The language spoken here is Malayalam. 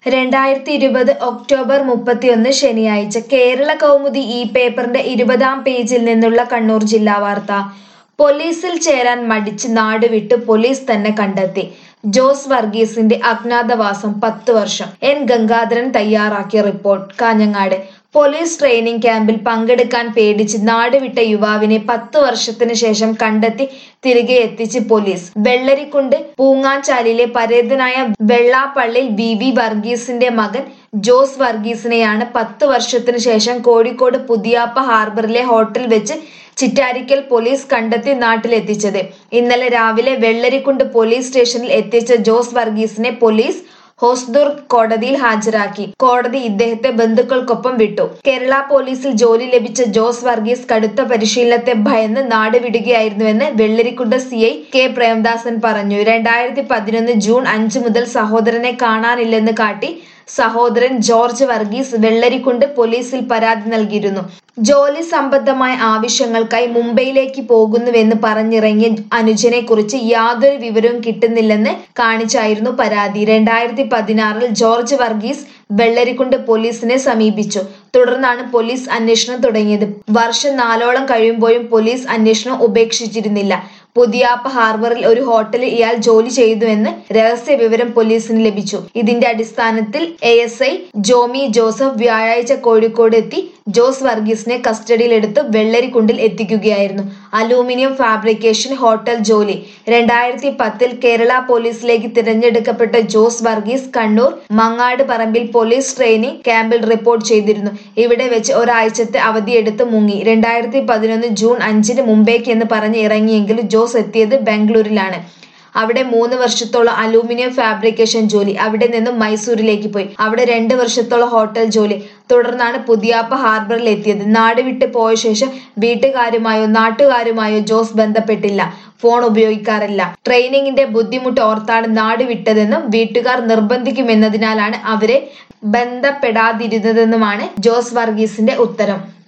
രണ്ടായിരത്തി ഇരുപത് ഒക്ടോബർ മുപ്പത്തിയൊന്ന് ശനിയാഴ്ച കേരള കൗമുദി ഈ പേപ്പറിന്റെ ഇരുപതാം പേജിൽ നിന്നുള്ള കണ്ണൂർ ജില്ലാ വാർത്ത പോലീസിൽ ചേരാൻ മടിച്ച് നാടുവിട്ട് പോലീസ് തന്നെ കണ്ടെത്തി ജോസ് വർഗീസിന്റെ അജ്ഞാതവാസം പത്ത് വർഷം എൻ ഗംഗാധരൻ തയ്യാറാക്കിയ റിപ്പോർട്ട് കാഞ്ഞങ്ങാട് പോലീസ് ട്രെയിനിംഗ് ക്യാമ്പിൽ പങ്കെടുക്കാൻ പേടിച്ച് നാടുവിട്ട യുവാവിനെ പത്ത് വർഷത്തിന് ശേഷം കണ്ടെത്തി തിരികെ എത്തിച്ച് പോലീസ് വെള്ളരിക്കുണ്ട് പൂങ്ങാച്ചാലിലെ പരേതനായ വെള്ളാപ്പള്ളിൽ വി വി വർഗീസിന്റെ മകൻ ജോസ് വർഗീസിനെയാണ് പത്ത് വർഷത്തിന് ശേഷം കോഴിക്കോട് പുതിയാപ്പ ഹാർബറിലെ ഹോട്ടൽ വെച്ച് ചിറ്റാരിക്കൽ പോലീസ് കണ്ടെത്തി നാട്ടിലെത്തിച്ചത് ഇന്നലെ രാവിലെ വെള്ളരിക്കുണ്ട് പോലീസ് സ്റ്റേഷനിൽ എത്തിച്ച ജോസ് വർഗീസിനെ പോലീസ് ഹോസ്ദുർ കോടതിയിൽ ഹാജരാക്കി കോടതി ഇദ്ദേഹത്തെ ബന്ധുക്കൾക്കൊപ്പം വിട്ടു കേരള പോലീസിൽ ജോലി ലഭിച്ച ജോസ് വർഗീസ് കടുത്ത പരിശീലനത്തെ ഭയന്ന് നാട് വിടുകയായിരുന്നുവെന്ന് Vellarikundu C I K Premdasan പറഞ്ഞു രണ്ടായിരത്തി പതിനൊന്ന് ജൂൺ അഞ്ച് മുതൽ സഹോദരനെ കാണാനില്ലെന്ന് കാട്ടി സഹോദരൻ ജോർജ് വർഗീസ് വെള്ളരിക്കുണ്ട് പോലീസിൽ പരാതി നൽകിയിരുന്നു ജോലി സംബന്ധമായ ആവശ്യങ്ങൾക്കായി മുംബൈയിലേക്ക് പോകുന്നുവെന്ന് പറഞ്ഞിറങ്ങിയ അനുജനെ കുറിച്ച് യാതൊരു വിവരവും കിട്ടുന്നില്ലെന്ന് കാണിച്ചായിരുന്നു പരാതി രണ്ടായിരത്തി പതിനാറിൽ ജോർജ് വർഗീസ് വെള്ളരിക്കുണ്ട് പോലീസിനെ സമീപിച്ചു തുടർന്നാണ് പോലീസ് അന്വേഷണം തുടങ്ങിയത് വർഷം നാലോളം കഴിയുമ്പോഴും പോലീസ് അന്വേഷണം ഉപേക്ഷിച്ചിരുന്നില്ല പുതിയാപ്പ ഹാർബറിൽ ഒരു ഹോട്ടലിൽ ഇയാൾ ജോലി ചെയ്തുവെന്ന് രഹസ്യ വിവരം പോലീസിന് ലഭിച്ചു ഇതിന്റെ അടിസ്ഥാനത്തിൽ A S I Jomi Joseph വ്യാഴാഴ്ച കോഴിക്കോട് എത്തി ജോസ് വർഗീസിനെ കസ്റ്റഡിയിലെടുത്ത് വെള്ളരിക്കുണ്ടിൽ എത്തിക്കുകയായിരുന്നു അലൂമിനിയം ഫാബ്രിക്കേഷൻ ഹോട്ടൽ ജോലി രണ്ടായിരത്തി പത്തിൽ കേരള പോലീസിലേക്ക് തിരഞ്ഞെടുക്കപ്പെട്ട ജോസ് വർഗീസ് കണ്ണൂർ മങ്ങാട് പറമ്പിൽ പോലീസ് ട്രെയിനിംഗ് ക്യാമ്പിൽ റിപ്പോർട്ട് ചെയ്തിരുന്നു ഇവിടെ വെച്ച് ഒരാഴ്ചത്തെ അവധിയെടുത്ത് മുങ്ങി രണ്ടായിരത്തി പതിനൊന്ന് ജൂൺ അഞ്ചിന് മുംബൈക്ക് എന്ന് പറഞ്ഞ് ഇറങ്ങിയെങ്കിലും ജോസ് എത്തിയത് ബാംഗ്ലൂരിലാണ് അവിടെ മൂന്ന് വർഷത്തോളം അലൂമിനിയം ഫാബ്രിക്കേഷൻ ജോലി അവിടെ നിന്നും മൈസൂരിലേക്ക് പോയി അവിടെ രണ്ട് വർഷത്തോളം ഹോട്ടൽ ജോലി തുടർന്നാണ് പുതിയാപ്പ ഹാർബറിൽ എത്തിയത് നാട് വിട്ട് പോയ ശേഷം വീട്ടുകാരുമായോ നാട്ടുകാരുമായോ ജോസ് ബന്ധപ്പെട്ടില്ല ഫോൺ ഉപയോഗിക്കാറില്ല ട്രെയിനിങ്ങിന്റെ ബുദ്ധിമുട്ട് ഓർത്താണ് നാട് വിട്ടതെന്നും വീട്ടുകാർ നിർബന്ധിക്കുമെന്നതിനാലാണ് അവരെ ബന്ധപ്പെടാതിരുന്നതെന്നുമാണ് ജോസ് വർഗീസിന്റെ ഉത്തരം